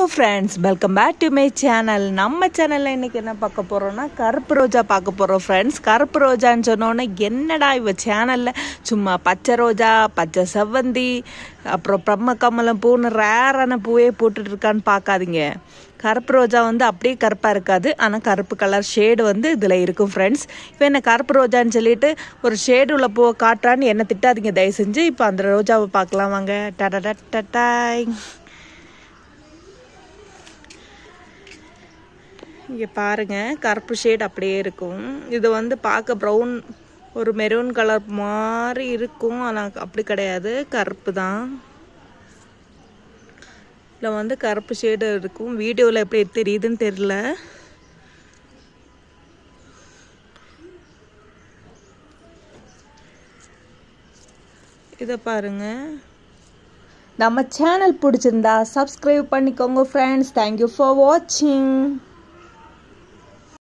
friends welcome back to my channel நம்ம சேனலில் இன்றைக்கி என்ன பார்க்க போகிறோம்னா கருப்பு ரோஜா பார்க்க போகிறோம் ஃப்ரெண்ட்ஸ் கருப்பு ரோஜான்னு சொன்னோன்னே என்னடா இவ சேனலில் சும்மா பச்சை ரோஜா பச்சை செவ்வந்தி அப்புறம் பிரம்ம கமலம் பூன்னு ரேரான பூவே போட்டுட்டு இருக்கான்னு பார்க்காதீங்க கருப்பு ரோஜா வந்து அப்படியே கருப்பாக இருக்காது ஆனால் கருப்பு கலர் ஷேடு வந்து இதில் இருக்கும் ஃப்ரெண்ட்ஸ் இப்போ என்ன கருப்பு ரோஜான்னு சொல்லிட்டு ஒரு ஷேடு உள்ள பூவை காட்டுறான்னு என்ன திட்டாதீங்க தயவு செஞ்சு இப்போ அந்த ரோஜாவை பார்க்கலாம் வாங்க டடா டட்டாய் இங்கே பாருங்க கருப்பு ஷேட் அப்படியே இருக்கும் இது வந்து பார்க்க ப்ரௌன் ஒரு மெரூன் கலர் மாதிரி இருக்கும் ஆனால் அப்படி கிடையாது கருப்பு தான் இதில் வந்து கருப்பு ஷேடு இருக்கும் வீடியோவில் எப்படி தெரியுதுன்னு தெரியல இதை பாருங்க நம்ம சேனல் பிடிச்சிருந்தா சப்ஸ்கிரைப் பண்ணிக்கோங்க ஃப்ரெண்ட்ஸ் தேங்க்யூ ஃபார் வாட்சிங்